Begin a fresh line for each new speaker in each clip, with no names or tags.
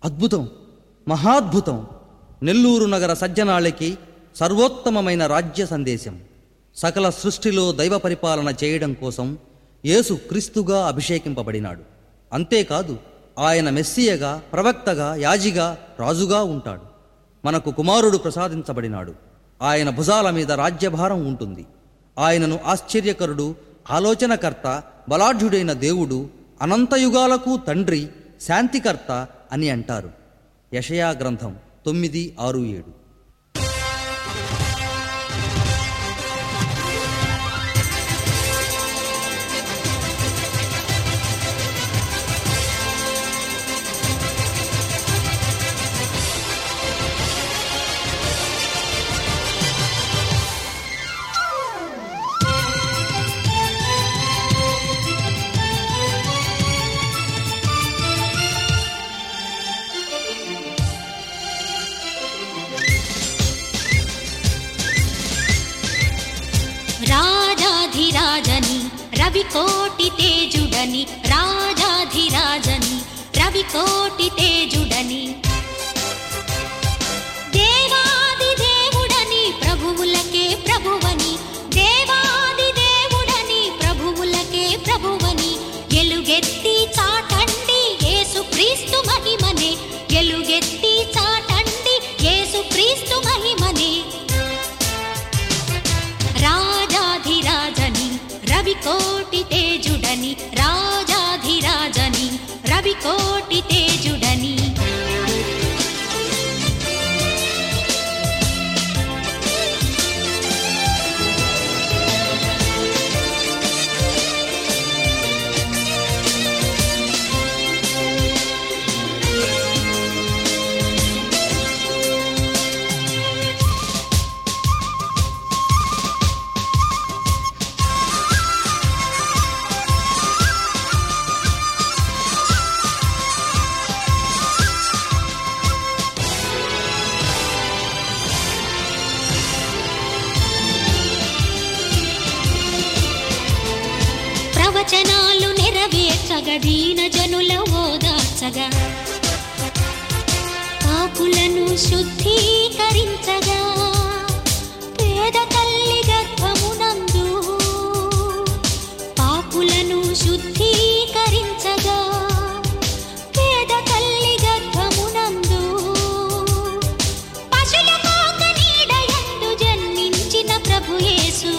అద్భుతం మహాద్భుతం నెల్లూరు నగర సజ్జనాళికి సర్వోత్తమమైన రాజ్య సందేశం సకల సృష్టిలో దైవ పరిపాలన చేయడం కోసం యేసు క్రీస్తుగా అభిషేకింపబడినాడు అంతేకాదు ఆయన మెస్సియగా ప్రవక్తగా యాజిగా రాజుగా ఉంటాడు మనకు కుమారుడు ప్రసాదించబడినాడు ఆయన భుజాల మీద రాజ్యభారం ఉంటుంది ఆయనను ఆశ్చర్యకరుడు ఆలోచనకర్త బలాఢ్యుడైన దేవుడు అనంతయుగాలకు తండ్రి శాంతికర్త అని అంటారు యషయా గ్రంథం తొమ్మిది ఆరు ఏడు
రాజాధిరాజని రవికోటి తేజుడని రాజాధిరాజని రవికోటి తేజుడని దేవాది దేవుడని ప్రభువులకే ప్రభువని దేవాది దేవుడని ప్రభువులకే ప్రభువని ఎలుగెత్తి చాటండి యేసు క్రీస్తు మహిమనే ఎలుగెత్తి చాటండి యేసు క్రీస్తు మహిమనే రాజాధిరాజని రవికోటి తేజుడని రాజాధిరాజని రవికోటి తేజుడని ప్రవచనాలు నెరవేర్చగా దీన జనుల ఓదార్చగా పాపులను శుద్ధీకరించగా పేద తల్లి గర్భమునందు పాపులను శుద్ధీకరించగా పేద తల్లి గర్భమునందు పశుల పాక నీడయందు జన్మించిన ప్రభు యేసు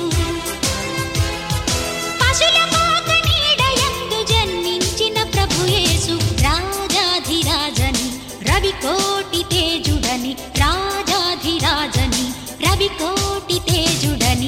పశుల పాక నీడయందు జన్మించిన ప్రభు యేసు రాజాధిరాజని రవికోటి తేజుడని రాజాధిరాజని రవికోటి తేజుడని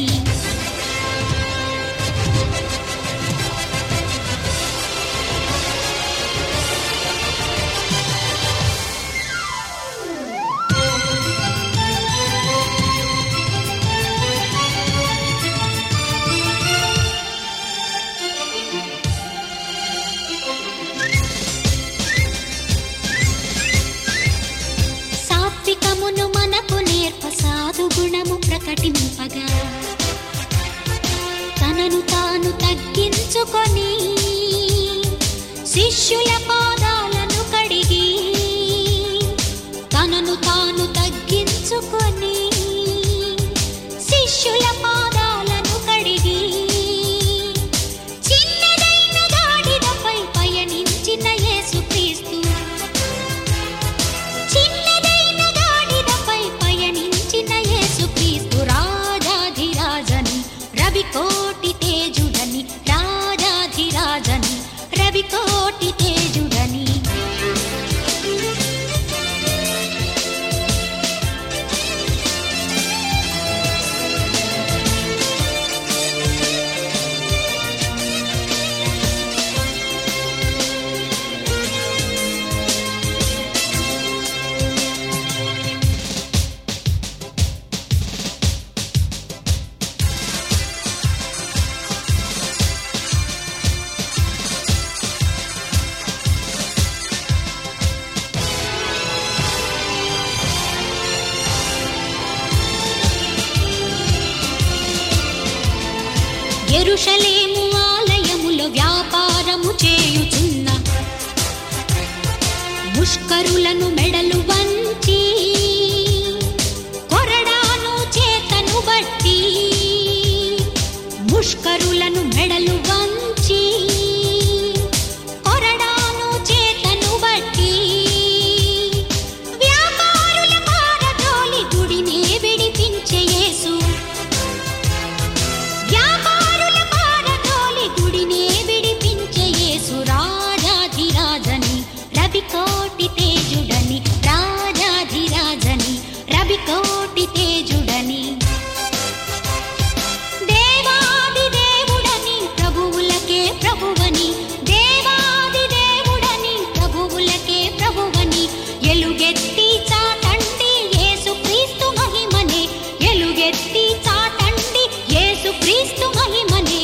సాత్వికమును మనకు నేర్ప సాధు గుణము ప్రకటింపగా తనను తాను తగ్గించుకొని శిష్యుల పాదాలను కడిగి తనను తాను తగ్గించుకొని శిష్యుల పాదాలను కడిగి చిన్నదైన గాడిదపై పయనించిన యేసుక్రీస్తు చిన్నదైన గాడిదపై పయనించిన యేసుక్రీస్తు రాజాధిరాజని రవికోటి తేజుడని రాజాధిరాజని రవికోటి తేజుడని ఎరుషలేము ఆలయములో వ్యాపారము చేయుచున్న ముష్కరులను మెడలు వంచి కొరడాను చేతను బట్టి ముష్కరులను మెడలు వంచి కొరడాను చేతను బట్టి వ్యాపారుల పారదోలి గుడిని విడిపించే యేసు వ్యాపారుల పారదోలి గుడిని విడిపించే యేసు రాజాధిరాజని రవికోటి తేజుడని రాజాధిరాజని రవికోటి తేజుడని దేవాది దేవుడని ప్రభువులకే ప్రభువని దేవాది దేవుడని ప్రభువులకే ప్రభువని ఎలుగెత్తి చాటండి యేసు క్రీస్తు మహిమనే ఎలుగెత్తి చాటండి యేసు క్రీస్తు మహిమనే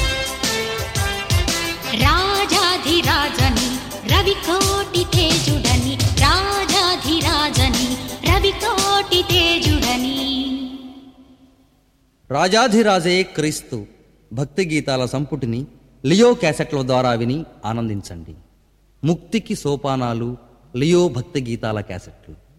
రాజాధిరాజని రవికోటి తేజుడని రాజాధిరాజని రవికోటి తేజుడని
రాజాధిరాజే క్రీస్తు భక్తి గీతాల సంపుటిని లియో క్యాసెట్ల ద్వారా విని ఆనందించండి ముక్తికి సోపానాలు లియో భక్తి గీతాల క్యాసెట్లు